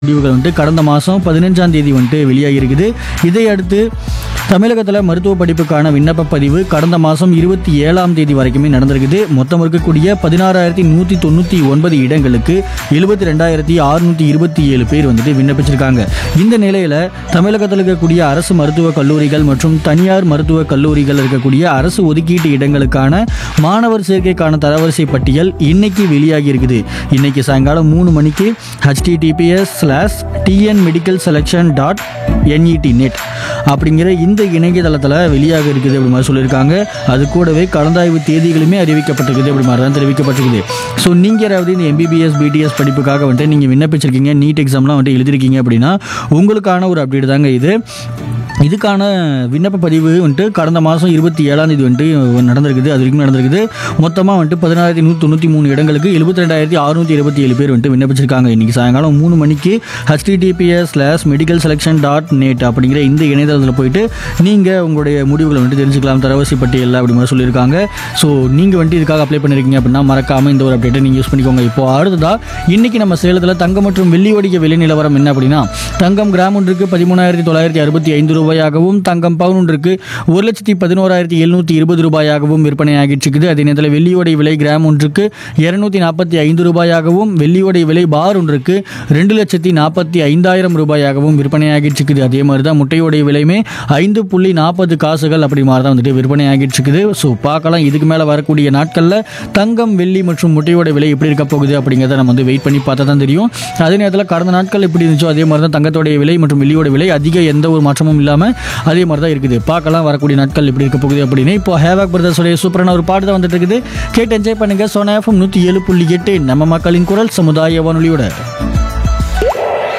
முடிவுகள் வந்துட்டு கடந்த மாதம் பதினஞ்சாம் தேதி வந்துட்டு வெளியாகி இருக்குது இதை அடுத்து தமிழகத்தில் மருத்துவ படிப்புக்கான விண்ணப்ப பதிவு கடந்த மாதம் இருபத்தி ஏழாம் தேதி வரைக்குமே நடந்திருக்குது மொத்தம் இருக்கக்கூடிய பதினாறாயிரத்தி நூற்றி தொண்ணூற்றி ஒன்பது இடங்களுக்கு எழுபத்தி ரெண்டாயிரத்தி அறுநூற்றி இருபத்தி ஏழு பேர் வந்துட்டு விண்ணப்பிச்சிருக்காங்க இந்த நிலையில் தமிழகத்தில் இருக்கக்கூடிய அரசு மருத்துவக் கல்லூரிகள் மற்றும் தனியார் மருத்துவக் கல்லூரிகள் இருக்கக்கூடிய அரசு ஒதுக்கீட்டு இடங்களுக்கான மாணவர் சேர்க்கைக்கான தரவரிசை பட்டியல் இன்னைக்கு வெளியாகி இருக்குது இன்னைக்கு சாயங்காலம் மூணு மணிக்கு HTTPS slash TN medical selection dot NET net அப்படிங்கிற இந்த இணையதளத்தில் வெளியாக இருக்குது அப்படி மாதிரி சொல்லியிருக்காங்க அது கூடவே கலந்தாய்வு தேதிகளுமே அறிவிக்கப்பட்டிருக்குது அப்படி மாதிரி தான் தெரிவிக்கப்பட்டிருக்குது ஸோ நீங்கள் யாராவது இந்த எம்பிபிஎஸ் பிடிஎஸ் படிப்புக்காக வந்துட்டு நீங்கள் விண்ணப்பிச்சிருக்கீங்க நீட் எக்ஸாம்லாம் வந்துட்டு எழுதிருக்கீங்க அப்படின்னா உங்களுக்கான ஒரு அப்டேட் தாங்க இது இதுக்கான விண்ணப்ப பதிவு வந்துட்டு கடந்த மாதம் இருபத்தி ஏழாம் தேதி வந்துட்டு நடந்திருக்குது அது வரைக்கும் நடந்திருக்குது மொத்தமாக வந்துட்டு பதினாயிரத்தி நூற்றி தொண்ணூற்றி மூணு இடங்களுக்கு எழுபத்தி ரெண்டாயிரத்தி அறுநூற்றி இருபத்தி ஏழு பேர் வந்துட்டு விண்ணப்பிச்சிருக்காங்க இன்றைக்கி சாயங்காலம் மூணு மணிக்கு HTTPS slash medical selection dot net அப்படிங்கிற இந்த இணையதளத்தில் போயிட்டு நீங்கள் உங்களுடைய முடிவுகளை வந்துட்டு தெரிஞ்சுக்கலாம் தரவரிசை பட்டியலில் அப்படி மாதிரி சொல்லியிருக்காங்க ஸோ நீங்கள் வந்துட்டு இதுக்காக அப்ளை பண்ணியிருக்கீங்க அப்படின்னா மறக்காமல் இந்த ஒரு அப்டேட்டை நீங்கள் யூஸ் பண்ணிக்கோங்க இப்போ அடுத்ததாக இன்றைக்கி நம்ம சேலத்தில் தங்கம் மற்றும் வெள்ளி வடிக்க விலை நிலவரம் என்ன அப்படின்னா தங்கம் கிராம் ஒன்றுக்கு பதிமூணாயிரத்தி தொள்ளாயிரத்தி அறுபத்தி ஐந்து ரூபாயாகவும் தங்கம் பவுன் ஒன்றுக்கு ஒரு லட்சத்தி பதினோராயிரத்தி எழுநூற்றி இருபது ரூபாயாகவும் விற்பனையாகிட்டு இருக்குது அதே நேரத்தில் வெள்ளியோடைய விலை கிராம் ஒன்றுக்கு இருநூத்தி நாற்பத்தி ஐந்து ரூபாயாகவும் வெள்ளியோடைய விலை பார் ஒன்றுக்கு ரெண்டு லட்சத்தி நாற்பத்தி ஐந்தாயிரம் ரூபாயாகவும் விற்பனையாகிட்டு இருக்குது அதே மாதிரி தான் முட்டையோடைய விலையுமே ஐந்து புள்ளி நாற்பது காசுகள் அப்படி மாதிரி தான் வந்துட்டு விற்பனையாகிட்டு இருக்குது ஸோ பார்க்கலாம் இதுக்கு மேலே வரக்கூடிய நாட்களில் தங்கம் வெள்ளி மற்றும் முட்டையோட விலை எப்படி இருக்க போகுது அப்படிங்கிறத நம்ம வந்து வெயிட் பண்ணி பார்த்தா தான் தெரியும் அதே நேரத்தில் கடந்த நாட்கள் எப்படி இருந்துச்சோ அதே மாதிரி தான் தங்கத்தோடைய விலை மற்றும் வெள்ளியோட விலை அதிக எந்த ஒரு மாற்றமும் இல்லாமல் அதே மாதிரி தான் இருக்குது பார்க்கலாம் வரக்கூடிய நாட்கள் எப்படி இருக்க போகுது அப்படின்னு இப்போ ஹேவாக் பிரதர்ஸோடைய சூப்பரான ஒரு பாட்டு தான் வந்துட்டு இருக்குது கேட்டு என்ஜாய் பண்ணுங்க சோனா எஃப்எம் நூற்றி ஏழு புள்ளி எட்டு நம்ம மக்களின் குரல் சமுதாய வானொலியோட